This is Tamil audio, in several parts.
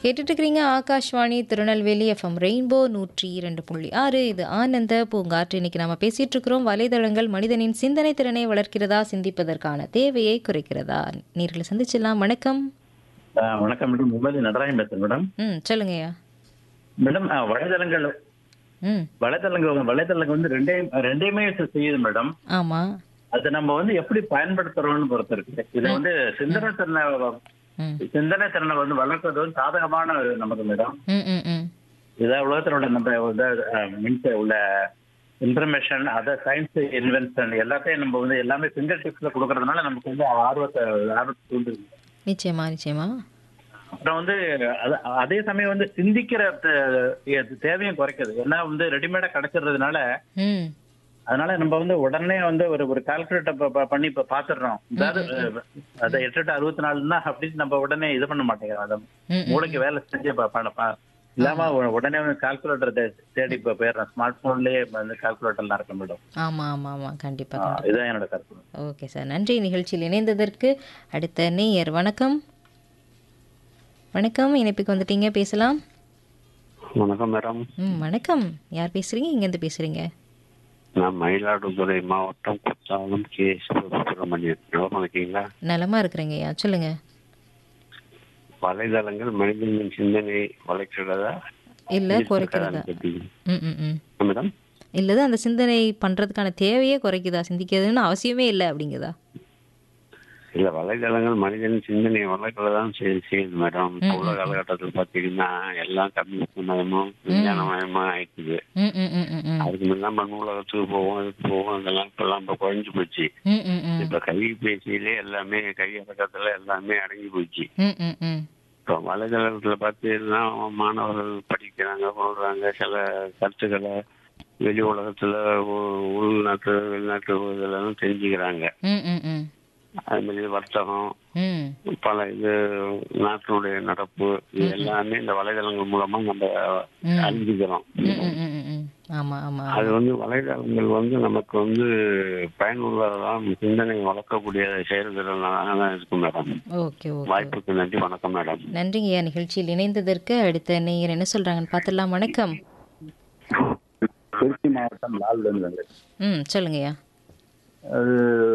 கேட்டுட்டு இருக்கிறீங்க ஆகாஷ்வாணி திருநெல்வேலி எஃப்எம் ரெயின்போ நூற்றி இரண்டு புள்ளி ஆறு இது ஆனந்த பூங்காற்று இன்னைக்கு நம்ம பேசிட்டு இருக்கிறோம் வலைதளங்கள் மனிதனின் சிந்தனை திறனை வளர்க்கிறதா சிந்திப்பதற்கான தேவையை குறைக்கிறதா நீர்களை சந்திச்சிடலாம் வணக்கம் ஆ, வணக்கம் மேடம் மும்பை நடராஜன் பேசுறேன் மேடம் ம் சொல்லுங்கய்யா மேடம் ஆ, வலைதளங்கள் ம் வலைதளங்கள் வலைதளங்கள் வந்து ரெண்டே ரெண்டையுமே செய்யுது மேடம் ஆமாம் அது நம்ம வந்து எப்படி பயன்படுத்துறோம்னு பொறுத்து இருக்கு இது வந்து சிந்தனை திறனை ம் சிந்தனை திறனை வந்து வளர்க்கறது வந்து சாதகமான ஒரு நமக்கு மேடம் ம் ம் ம் இதான் உலகத்தினோட நம்ம வந்து மின்ச உள்ள இன்ஃபர்மேஷன் அதர் சயின்ஸ் இன்வென்ஷன் எல்லாத்தையும் நம்ம வந்து எல்லாமே ஃபிங்கர் டிப்ஸ்ல கொடுக்கறதுனால நமக்கு வந்து ஆர்வத்தை ஆர்வத்தை தூண்டுது நிச்சயமா நிச்சயமா அப்புறம் வந்து அது- அதே சமயம் வந்து சிந்திக்கிற தே- தேவையும் குறைக்குது ஏன்னா வந்து ரெடிமேடா கிடைச்சிடுறதுனால ம் அதனால நம்ம வந்து உடனே வந்து ஒரு ஒரு கால்குலேட்டர் பண்ணி இப்ப பாத்துடுறோம் அதாவது அதை எட்டு எட்டு அறுபத்தி நாலுன்னா அப்படின்னு நம்ம உடனே இது பண்ண மாட்டேங்கிறோம் அதை ம், மூளைக்கு வேலை செஞ்சு ப- பண்ண ப- இல்லாம உ- உடனே கால்குலேட்டர் தேடி இப்ப போயிடுறோம் ஸ்மார்ட் போன்லயே வந்து கால்குலேட்டர்லாம் இருக்க மேடம் ஆமாம் ஆமாம் ஆமாம் கண்டிப்பாக ஆ, இதுதான் என்னோட கருத்து ஓகே சார் நன்றி நிகழ்ச்சியில் இணைந்ததற்கு அடுத்த நேயர் வணக்கம் வணக்கம் இணைப்புக்கு வந்துட்டீங்க பேசலாம் வணக்கம் மேடம் ம் வணக்கம் யார் பேசுறீங்க இங்கேருந்து பேசுறீங்க நான் மயிலாடுதுறை மாவட்டம் குத்தாலம் கே சுப்பிரமணியன் நலமா இருக்கீங்களா நலமா இருக்கிறேங்கய்யா சொல்லுங்க வலைதளங்கள் மனிதனின் சிந்தனை வளர்க்கிறதா இல்லை குறைக்கிறதா கேட்டீங்க. ம் ம் ம் மேடம் இல்லது அந்த சிந்தனை பண்ணுறதுக்கான தேவையே குறைக்குதா சிந்திக்கிறதுன்னு அவசியமே இல்லை அப்படிங்குதா இல்ல வலைதளங்கள் மனிதனின் சிந்தனையை வளர்க்கிறதான் செய்யுது செய்யுது மேடம் இப்ப உள்ள காலகட்டத்தில் பாத்தீங்கன்னா எல்லாம் கம்யூனிஸ்ட் விஞ்ஞானமயமா ஆயிடுது ம் ம் ம் ம் ம் அதுக்கு முன்னாடி நம்ம நூலகத்துக்கு போவோம் இதுக்கு போவோம் இதெல்லாம் இப்பெல்லாம் இப்ப குறைஞ்சு போச்சு ம் ம் ம் இப்ப கைபேசியிலே எல்லாமே கையடக்கத்துல எல்லாமே அடங்கி போச்சு ம் ம் ம் இப்போ வலைதளத்துல பார்த்தீங்கன்னா மாணவர்கள் படிக்கிறாங்க சொல்றாங்க சில கருத்துக்களை வெளி உலகத்துல உ- உள்நாட்டு வெளிநாட்டு இதெல்லாம் தெரிஞ்சுக்கிறாங்க ம் ம் ம் அது மாதிரி வர்த்தகம் ம் பல இது நாட்டினுடைய நடப்பு இது எல்லாமே இந்த வலைதளங்கள் மூலமா நம்ம அறிஞ்சுக்கிறோம் ம் ம் ம் ம் ம் ஆமாம் ஆமாம் அது வந்து வலைதளங்கள் வந்து நமக்கு வந்து பயனுள்ளதான் சிந்தனை வளர்க்கக்கூடிய செயல்திறனாக இருக்கும் மேடம் ஓகே ஓகே வாய்ப்புக்கு நன்றி வணக்கம் மேடம் நன்றிங்கய்யா நிகழ்ச்சியில் இணைந்ததற்கு அடுத்த நேயர் என்ன சொல்றாங்கன்னு பார்த்துடலாம் வணக்கம் திருச்சி மாவட்டம் லால்லேருந்து ம் சொல்லுங்கய்யா அது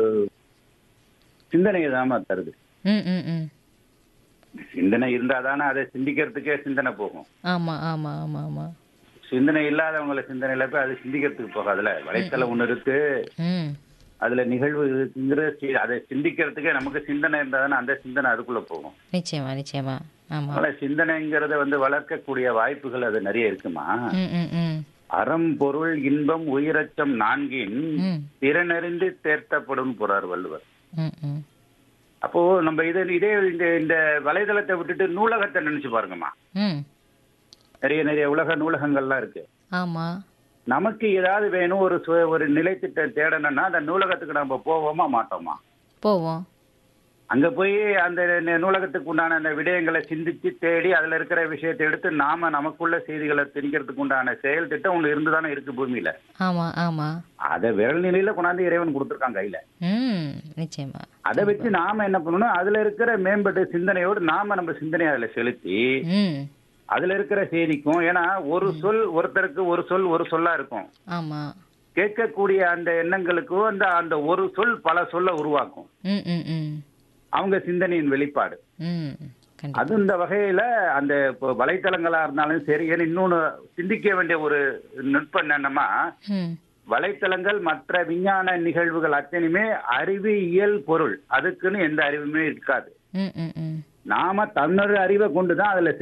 சிந்தனையை தாமா தருது ம் ம் ம் சிந்தனை இருந்தா தானே அதை சிந்திக்கிறதுக்கே சிந்தனை போகும் ஆமாம் ஆமாம் ஆமாம் ஆமாம் சிந்தனை இல்லாதவங்கள சிந்தனையில போய் அது சிந்திக்கிறதுக்கு போகாதுல வலைத்தளம் ஒண்ணு இருக்கு ம் அதுல நிகழ்வு இருக்குங்கிற சி- அதை சிந்திக்கிறதுக்கே நமக்கு சிந்தனை இருந்தா தானே அந்த சிந்தனை அதுக்குள்ள போகும் நிச்சயமா நிச்சயமா ஆமாம் அதனால சிந்தனைங்கிறத வந்து வளர்க்கக்கூடிய வாய்ப்புகள் அது நிறைய இருக்குமா ம் ம் ம் அறம் பொருள் இன்பம் உயிரச்சம் நான்கின் ம் திறனறிந்து தேர்த்தப்படும் போறார் வள்ளுவர் ம் ம் அப்போ நம்ம இதை இதே இந்த இந்த வலைதளத்தை விட்டுட்டு நூலகத்தை நினைச்சு பாருங்கம்மா ம் நிறைய நிறைய உலக நூலகங்கள்லாம் இருக்கு ஆமாம் நமக்கு ஏதாவது வேணும் ஒரு சு- ஒரு நிலைத்திட்டம் தேடணும்னா அந்த நூலகத்துக்கு நம்ம போவோமா மாட்டோமா போவோம் அங்க போய் அந்த ந- நூலகத்துக்கு உண்டான அந்த விடயங்களை சிந்திச்சு தேடி அதுல இருக்கிற விஷயத்தை எடுத்து நாம நமக்குள்ள செய்திகளை திணிக்கிறதுக்கு உண்டான செயல் திட்டம் ஒண்ணு இருந்துதானே இருக்கு பூமியில ஆமாம் ஆமாம் அதை விரல் நிலையில கொண்டாந்து இறைவன் கொடுத்துருக்கான் கையில ம் நிச்சயமா அதை வச்சு நாம என்ன பண்ணணும் அதுல இருக்கிற மேம்பட்ட சிந்தனையோடு நாம நம்ம சிந்தனையை அதுல செலுத்தி ம் அதுல இருக்கிற செய்திக்கும் ஏன்னா ஒரு சொல் ஒருத்தருக்கு ஒரு சொல் ஒரு சொல்லா இருக்கும் ஆமாம் கேட்கக்கூடிய அந்த எண்ணங்களுக்கும் அந்த அந்த ஒரு சொல் பல சொல்ல உருவாக்கும் ம் ம் ம் அவங்க சிந்தனையின் வெளிப்பாடு ம் கண்டிப்பாக அது இந்த வகையில அந்த இப்போ வலைத்தளங்களா இருந்தாலும் சரி ஏன்னா இன்னொன்னு சிந்திக்க வேண்டிய ஒரு நுட்பம் என்னன்னா ம் வலைத்தளங்கள் மற்ற விஞ்ஞான நிகழ்வுகள் அத்தனையுமே அறிவியல் பொருள் அதுக்குன்னு எந்த அறிவுமே இருக்காது ம் ம் ம் நாம தன்னொரு அறிவை கொண்டுதான் அதுல